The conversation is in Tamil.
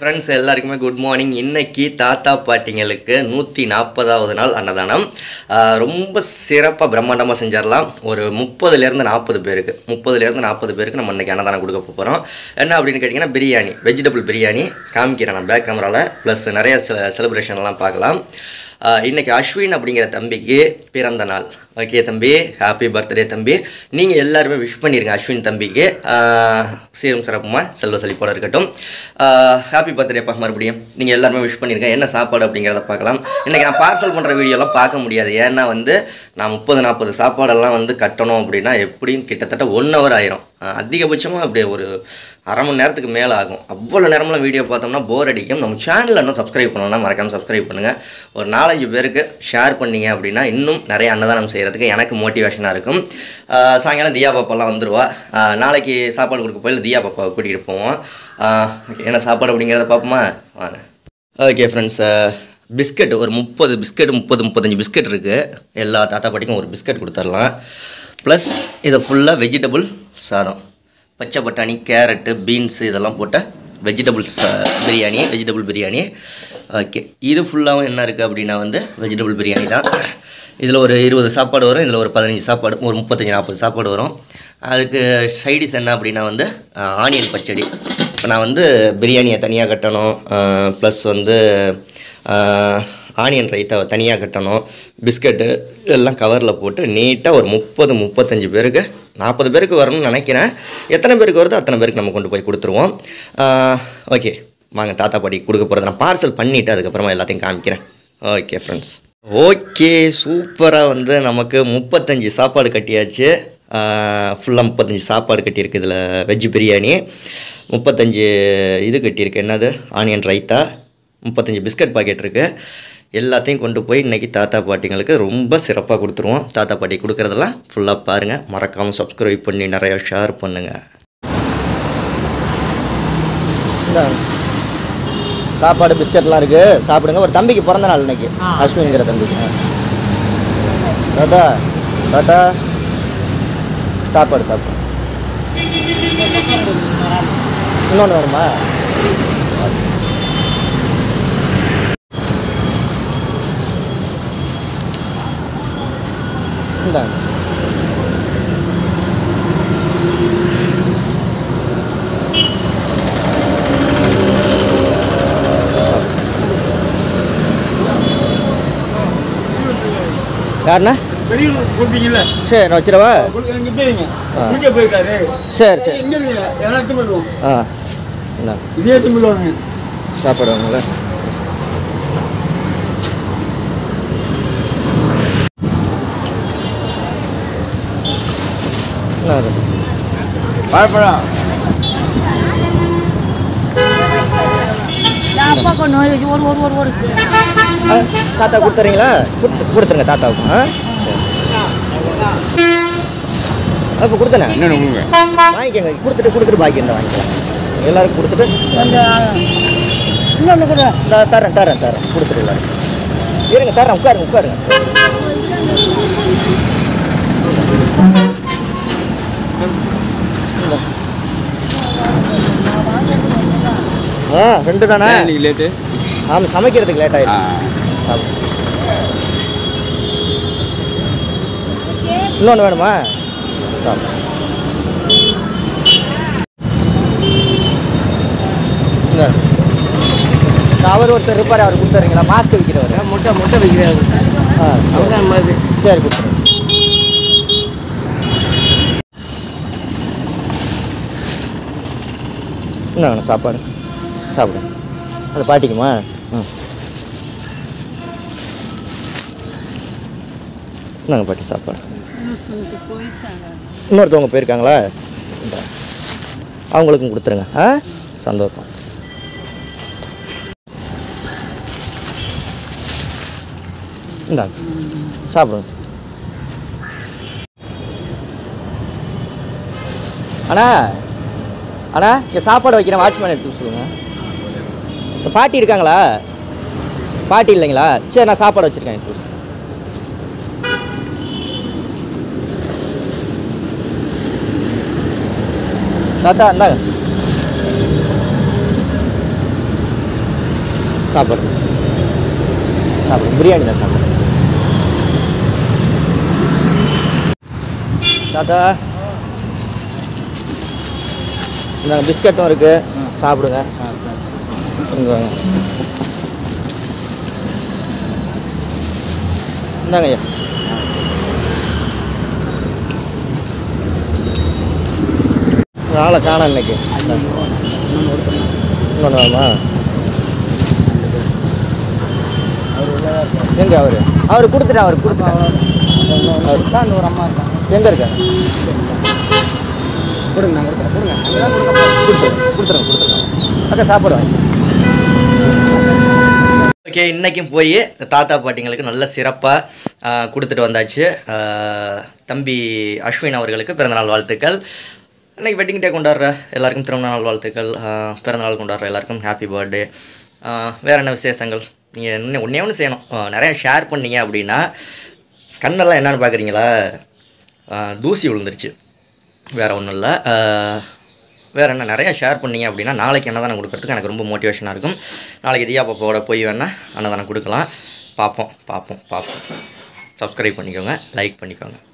ஃப்ரெண்ட்ஸ் எல்லாருக்குமே குட் மார்னிங் இன்னைக்கு தாத்தா பாட்டிங்களுக்கு நூற்றி நாற்பதாவது நாள் அன்னதானம் ஆஹ் ரொம்ப சிறப்பாக பிரம்மாண்டமாக செஞ்சிடலாம் ஒரு முப்பதுலேருந்து நாற்பது பேருக்கு முப்பதுலேருந்து நாற்பது பேருக்கு நம்ம இன்னைக்கு அன்னதானம் கொடுக்க போகிறோம் என்ன அப்படின்னு கேட்டிங்கன்னா பிரியாணி வெஜிடபிள் பிரியாணி காமிக்கிறேன் நான் பேக் கேமராவில் ப்ளஸ் நிறைய செலிப்ரேஷன்லாம் பார்க்கலாம் ஆஹ் இன்னைக்கு அஸ்வின் அப்படிங்கிற தம்பிக்கு பிறந்த நாள் ஓகே தம்பி ஹாப்பி பர்த்டே தம்பி நீங்கள் எல்லாருமே விஷ் பண்ணிடுங்க அஸ்வின் தம்பிக்கு ஆஹ் சீரும் சிறப்புமா செல்வ செழிப்போட இருக்கட்டும் ஹாப்பி பர்த்டேப்பா மறுபடியும் நீங்கள் எல்லாருமே விஷ் பண்ணிருங்க என்ன சாப்பாடு அப்படிங்கிறத பார்க்கலாம் இன்றைக்கி நான் பார்சல் பண்ணுற வீடியோலாம் பார்க்க முடியாது ஏன்னா வந்து நான் முப்பது நாற்பது சாப்பாடெல்லாம் வந்து கட்டணும் அப்படின்னா எப்படியும் கிட்டத்தட்ட ஒன் ஹவர் ஆயிரும் ஆஹ் அதிகபட்சமாக அப்படியே ஒரு அரை மணி நேரத்துக்கு மேலே ஆகும் அவ்வளோ நேரமெல்லாம் வீடியோ பார்த்தோம்னா போர் அடிக்கும் நம்ம சேனலில் இன்னும் சப்ஸ்கிரைப் பண்ணணும்னா மறக்காமல் சப்ஸ்கிரைப் பண்ணுங்கள் ஒரு நாலஞ்சு பேருக்கு ஷேர் பண்ணீங்க அப்படின்னா இன்னும் நிறைய அன்னதானம் செய்கிறதுக்கு எனக்கு மோட்டிவேஷனாக இருக்கும் ஆஹ் சாயங்காலம் தியா பாப்பாலாம் வந்துடுவா ஆஹ் நாளைக்கு சாப்பாடு கொடுக்க போய் தியா பாப்பாவை கூட்டிகிட்டு போவோம் ஆஹ் okay, என்ன சாப்பாடு அப்படிங்கிறத பார்ப்போமா வாங்க ஓகே ஃப்ரெண்ட்ஸ் பிஸ்கட் ஒரு முப்பது பிஸ்கட் முப்பது முப்பத்தஞ்சு பிஸ்கட் இருக்குது எல்லா தாத்தா பாட்டிக்கும் ஒரு பிஸ்கட் கொடுத்துடலாம் ப்ளஸ் இதை ஃபுல்லாக வெஜிடபிள் சாதம் பச்சை பட்டாணி கேரட்டு பீன்ஸு இதெல்லாம் போட்ட vegetables biryani vegetable biryani okay இது ஃபுல்லாகவும் என்ன இருக்குது அப்படின்னா வந்து வெஜிடபிள் பிரியாணி தான் இதில் ஒரு இருபது சாப்பாடு வரும் இதில் ஒரு பதினஞ்சு சாப்பாடு ஒரு முப்பத்தஞ்சு நாற்பது சாப்பாடு வரும் அதுக்கு சைடிஸ் என்ன அப்படின்னா வந்து ஆனியன் பச்சடி இப்போ நான் வந்து பிரியாணியை தனியாக கட்டணும் ப்ளஸ் வந்து ஆனியன் ரைத்தாவை தனியாக கட்டணும் பிஸ்கட்டு எல்லாம் கவரில் போட்டு நீட்டாக ஒரு முப்பது முப்பத்தஞ்சு பேருக்கு நாற்பது பேருக்கு வரணும்னு நினைக்கிறேன் எத்தனை பேருக்கு வருதோ அத்தனை பேருக்கு நம்ம கொண்டு போய் கொடுத்துருவோம் ஓகே வாங்க தாத்தா பாட்டி கொடுக்க போகிறது நான் பார்சல் பண்ணிவிட்டு அதுக்கப்புறமா எல்லாத்தையும் காமிக்கிறேன் ஓகே ஃப்ரெண்ட்ஸ் ஓகே சூப்பராக வந்து நமக்கு முப்பத்தஞ்சு சாப்பாடு கட்டியாச்சு ஃபுல்லாக முப்பத்தஞ்சு சாப்பாடு கட்டியிருக்கு இதில் வெஜ் பிரியாணி முப்பத்தஞ்சு இது கட்டியிருக்கு என்னது ஆனியன் ரைத்தா முப்பத்தஞ்சு பிஸ்கட் பாக்கெட் இருக்குது எல்லாத்தையும் கொண்டு போய் இன்றைக்கி தாத்தா பாட்டிங்களுக்கு ரொம்ப சிறப்பாக கொடுத்துருவோம் தாத்தா பாட்டி கொடுக்குறதெல்லாம் ஃபுல்லாக பாருங்கள் மறக்காமல் சப்ஸ்கிரைப் பண்ணி நிறையா ஷேர் பண்ணுங்கள் சாப்பாடு பிஸ்கட்லாம் இருக்குது சாப்பிடுங்க ஒரு தம்பிக்கு பிறந்த நாள் இன்னைக்கு அஸ்வின்கிற தம்பிக்கு தாத்தா தாத்தா சாப்பாடு சாப்பிடு இன்னொன்று வேணுமா இந்தாங்க யாருண்ணா பெரியவங்க கொடுப்பீங்கல்ல சரி நான் வச்சிடவா கொடுக்க இங்க போயிருங்க குளிக்க போயிருக்காரு சரி சரி எங்க இருக்கீங்க எல்லாம் திம்பிடுவோம் ஆ என்ன இதே திம்பிடுவாங்க சாப்பாடு வாங்கல என்ன அது வாழைப்பழம் அப்பா கொண்டு போய் ஒரு ஒரு ஒரு ஒரு ஆ, தாத்தா கொடுத்துறீங்களா கொடுத்து கொடுத்துருங்க தாத்தாவுக்கு ஆ சரி அப்போ கொடுத்தனே என்னென்ன கொடுங்க வாங்கிக்கோங்க கொடுத்துட்டு கொடுத்துட்டு பாக்கி இருந்தால் வாங்கிக்கலாம் எல்லாருக்கும் கொடுத்துட்டு இன்னொன்று கூட இந்த தரேன் தரேன் தரேன் கொடுத்துட்டு எல்லாரும் இருங்க தரேன் உட்காருங்க உட்காருங்க ஆ ரெண்டு தானே இன்னைக்கு லேட்டு ஆமாம் சமைக்கிறதுக்கு லேட் ஆயிடுச்சு சாப்பிடு. இன்னொன்று வேணுமா சாப்பிடு இந்தா. அவர் ஒருத்தர் இருப்பார் அவர் கொடுத்துறீங்களா மாஸ்க் விற்கிறவர் முட்டை முட்டை வைக்கிறாரு ஆ அவங்க மாதிரி சரி கொடுத்துருங்க என்ன சாப்பாடு சாப்பிடு அது பாட்டிக்குமா ம் இந்தாங்க பாட்டி சாப்பாடு இன்னொருத்தவங்க போயிருக்காங்களா இந்தா. அவங்களுக்கும் கொடுத்துருங்க ஆ சந்தோஷம் இந்தாங்க சாப்பிடுங்க அண்ணா அண்ணா இங்கே சாப்பாடு வைக்கிறேன் வாட்ச்மேன் எடுத்து சொல்லுங்கள் இந்த பாட்டி இருக்காங்களா பாட்டி இல்லைங்களா சரி நான் சாப்பாடு வச்சுருக்கேன் எடுத்து வர சொல்லு. தாத்தா இந்தாங்க சாப்பிட்றேன் சாப்பிட்றேன் பிரியாணி தான் சாப்பிட்றேன் தாத்தா இந்தாங்க பிஸ்கட்டும் இருக்குது சாப்பிடுங்க இங்க வாங்க இந்தாங்க ஐயா ஒரு ஆளை காணோம் இன்னைக்கு இன்னொன்று வேணுமா எங்க அவரு அவர் கொடுத்துட்டேன் அவர் கொடுத்துட்டேன் அவர் தான் ஒரு அம்மா இருக்காங்க எங்க இருக்காங்க கொடுங்க நான் கொடுக்குறேன் கொடுங்க அங்கே தான் கொடுக்க போகிறேன் கொடுத்துருங்க கொடுத்துருங்க கொடுத்துருங்க அக்கா சாப்பாடு வாங்கி ஓகே இன்றைக்கும் போய் தாத்தா பாட்டிங்களுக்கு நல்ல சிறப்பாக கொடுத்துட்டு வந்தாச்சு ஆஹ் தம்பி அஸ்வின் அவர்களுக்கு பிறந்தநாள் வாழ்த்துக்கள் இன்னைக்கு வெட்டிங் டே கொண்டாடுற எல்லாருக்கும் திருமண நாள் வாழ்த்துக்கள் ஆஹ் பிறந்தநாள் கொண்டாடுற எல்லாருக்கும் ஹாப்பி பர்த்டே வேறு என்ன விசேஷங்கள் நீங்கள் இன்னும் ஒன்றே ஒன்று செய்யணும் ஆஹ் நிறைய ஷேர் பண்ணீங்க அப்படின்னா கண்ணெல்லாம் என்னென்னு பார்க்குறீங்களா தூசி விழுந்துருச்சு வேறு ஒன்றும் இல்லை வேறு என்ன நிறையா ஷேர் பண்ணீங்க அப்படின்னா நாளைக்கு அன்னதானம் கொடுக்கறதுக்கு எனக்கு ரொம்ப மோட்டிவேஷனாக இருக்கும் நாளைக்கு தியா பாப்பாவோட போய் வேணால் அன்னதானம் கொடுக்கலாம் பார்ப்போம் பார்ப்போம் பார்ப்போம் சப்ஸ்கிரைப் பண்ணிக்கோங்க லைக் பண்ணிக்கோங்க